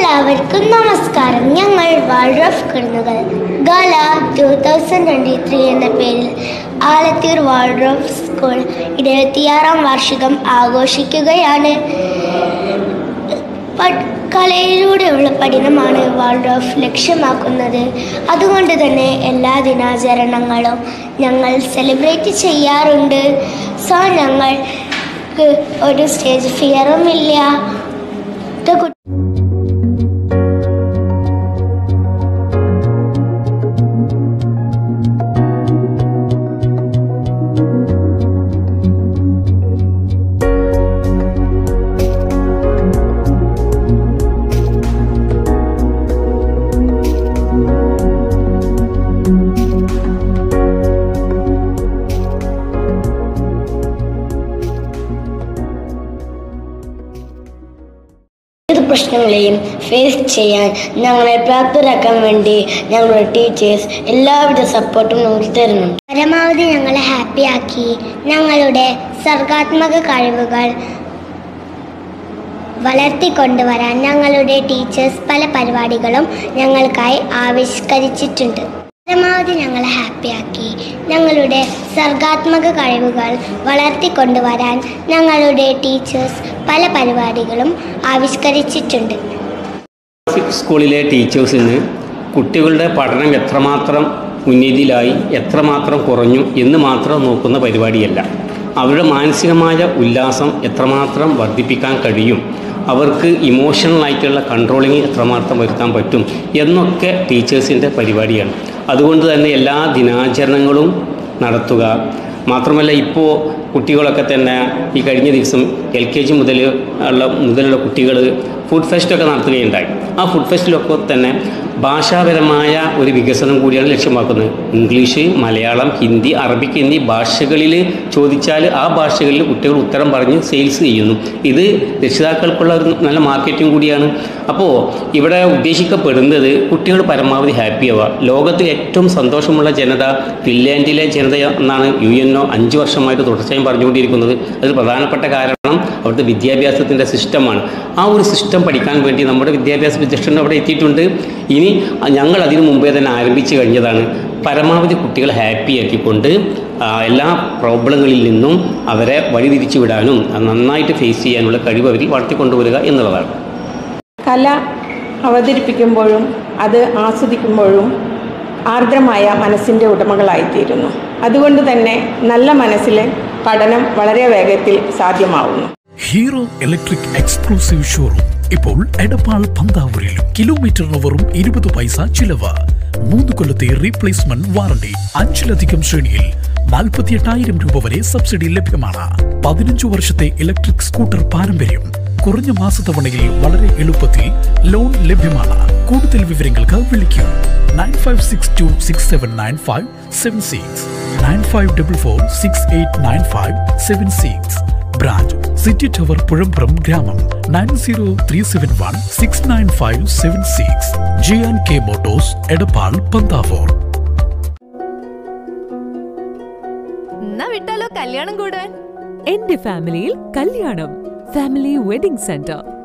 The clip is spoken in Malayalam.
എല്ലാവർക്കും നമസ്കാരം ഞങ്ങൾ വേൾഡ് ഓഫ് കിടന്നുകൾ gala two thousand twenty three എന്ന പേരിൽ ആലത്തൂർ വേൾഡ് ഓഫ് സ്കൂൾ ഇരുപത്തിയാറാം വാർഷികം ആഘോഷിക്കുകയാണ് പ- കലയിലൂടെയുള്ള പഠനമാണ് വേൾഡ് ഓഫ് ലക്ഷ്യമാക്കുന്നത് അതുകൊണ്ട് തന്നെ എല്ലാ ദിനാചരണങ്ങളും ഞങ്ങൾ സെലിബ്രേറ്റ് ചെയ്യാറുണ്ട് സോ ഞങ്ങൾക്ക് ഒരു സ്റ്റേജ് ഫിയറും ഇല്ല ഇത് കു- ഏത് പ്രശ്നങ്ങളെയും ഫേസ് ചെയ്യാൻ ഞങ്ങളെ പ്രാപ്തരാക്കാൻ വേണ്ടി ഞങ്ങളുടെ ടീച്ചേഴ്സ് എല്ലാവിധ സപ്പോർട്ടും നമുക്ക് തരുന്നുണ്ട് പരമാവധി ഞങ്ങളെ ഹാപ്പിയാക്കി ഞങ്ങളുടെ സർഗാത്മക കഴിവുകൾ വളർത്തിക്കൊണ്ടുവരാൻ ഞങ്ങളുടെ ടീച്ചേഴ്സ് പല പരിപാടികളും ഞങ്ങൾക്കായി ആവിഷ്കരിച്ചിട്ടുണ്ട് പരമാവധി ഞങ്ങളെ ഹാപ്പിയാക്കി ഞങ്ങളുടെ സർഗാത്മക കഴിവുകൾ വളർത്തിക്കൊണ്ടുവരാൻ ഞങ്ങളുടെ ടീച്ചേഴ്സ് പല പരിപാടികളും ആവിഷ്കരിച്ചിട്ടുണ്ട് സ്കൂളിലെ ടീച്ചേഴ്സിന് കുട്ടികളുടെ പഠനം എത്രമാത്രം ഉന്നതിയിലായി എത്രമാത്രം കുറഞ്ഞു എന്ന് മാത്രം നോക്കുന്ന പരിപാടിയല്ല അവരുടെ മാനസികമായ ഉല്ലാസം എത്രമാത്രം വർദ്ധിപ്പിക്കാൻ കഴിയും അവർക്ക് ഇമോഷണൽ ആയിട്ടുള്ള കൺട്രോളിങ് എത്രമാത്രം വരുത്താൻ പറ്റും എന്നൊക്കെ ടീച്ചേഴ്സിൻ്റെ പരിപാടിയാണ് അതുകൊണ്ട് തന്നെ എല്ലാ ദിനാചരണങ്ങളും നടത്തുക മാത്രമല്ല ഇപ്പോൾ കുട്ടികളൊക്കെ തന്നെ ഈ കഴിഞ്ഞ ദിവസം എൽ കെ ജി മുതൽ ഉള്ള മുതലുള്ള കുട്ടികൾ ഫുഡ് ഫെസ്റ്റൊക്കെ നടത്തുകയുണ്ടായി ആ ഫുഡ് ഫെസ്റ്റിലൊക്കെ തന്നെ ഭാഷാപരമായ ഒരു വികസനം കൂടിയാണ് ലക്ഷ്യമാക്കുന്നത് ഇംഗ്ലീഷ് മലയാളം ഹിന്ദി അറബിക് എന്നീ ഭാഷകളിൽ ചോദിച്ചാൽ ആ ഭാഷകളിൽ കുട്ടികൾ ഉത്തരം പറഞ്ഞ് സെയിൽസ് ചെയ്യുന്നു ഇത് രക്ഷിതാക്കൾക്കുള്ള ഒരു നല്ല മാർക്കറ്റിംഗ് കൂടിയാണ് അപ്പോൾ ഇവിടെ ഉദ്ദേശിക്കപ്പെടുന്നത് കുട്ടികൾ പരമാവധി ഹാപ്പി ആവുക ലോകത്തിൽ ഏറ്റവും സന്തോഷമുള്ള ജനത ഫിൻലാൻഡിലെ ജനത എന്നാണ് യു എൻ ഒ അഞ്ച് വർഷമായിട്ട് തുടർച്ചയായും പറഞ്ഞുകൊണ്ടിരിക്കുന്നത് അതിൽ പ്രധാനപ്പെട്ട കാരണം അവിടുത്തെ വിദ്യാഭ്യാസത്തിൻ്റെ സിസ്റ്റമാണ് ആ ഒരു സിസ്റ്റം പഠിക്കാൻ വേണ്ടി നമ്മുടെ വിദ്യാഭ്യാസ വിദഗ്ധൻ അവിടെ എത്തിയിട്ടുണ്ട് ഇനി ഞങ്ങൾ അതിനു മുമ്പേ തന്നെ ആരംഭിച്ചു കഴിഞ്ഞതാണ് പരമാവധി കുട്ടികളെ ഹാപ്പി ആക്കിക്കൊണ്ട് ആ, എല്ലാ പ്രോബ്ലങ്ങളിൽ നിന്നും അവരെ വഴിതിരിച്ചു വിടാനും അത് നന്നായിട്ട് ഫേസ് ചെയ്യാനുള്ള കഴിവ് അവരിൽ വളർത്തിക്കൊണ്ടുവരിക എന്നുള്ളതാണ് കല അവതരിപ്പിക്കുമ്പോഴും അത് ആസ്വദിക്കുമ്പോഴും ആർദ്രമായ മനസ്സിൻ്റെ ഉടമകളായിത്തീരുന്നു അതുകൊണ്ട് തന്നെ നല്ല മനസ്സിലെ പഠനം വളരെ വേഗത്തിൽ സാധ്യമാവുന്നു ഹീറോ ഇലക്ട്രിക് എക്സ്ക്ലൂസീവ് ഷോറൂം ഇപ്പോൾ എടപ്പാൾ പന്താവൂരിലും കിലോമീറ്ററിന് വെറും ഇരുപത് പൈസ ചിലവ് മൂന്ന് കൊല്ലത്തെ റീപ്ലേസ്മെന്റ് വാറണ്ടി അഞ്ചിലധികം ശ്രേണിയിൽ നാൽപ്പത്തിയെട്ടായിരം രൂപ വരെ സബ്സിഡി ലഭ്യമാണ് പതിനഞ്ചു വർഷത്തെ ഇലക്ട്രിക് സ്കൂട്ടർ പാരമ്പര്യം കുറഞ്ഞ മാസത്തവണയിൽ വളരെ എളുപ്പത്തിൽ ലോൺ ലഭ്യമാണ് കൂടുതൽ വിവരങ്ങൾക്ക് വിളിക്കൂ nine five six two six seven nine five seven six nine five double four six eight nine five seven six branch city tower Puzhampuram ഗ്രാമം nine zero three seven one six nine five seven six G and K motors Edappal Panthavoor എന്നാ വിട്ടാലോ കല്യാണം കൂടാൻ എന്റെ ഫാമിലിയിൽ കല്യാണം ഫാമിലി വെഡിംഗ് സെന്റർ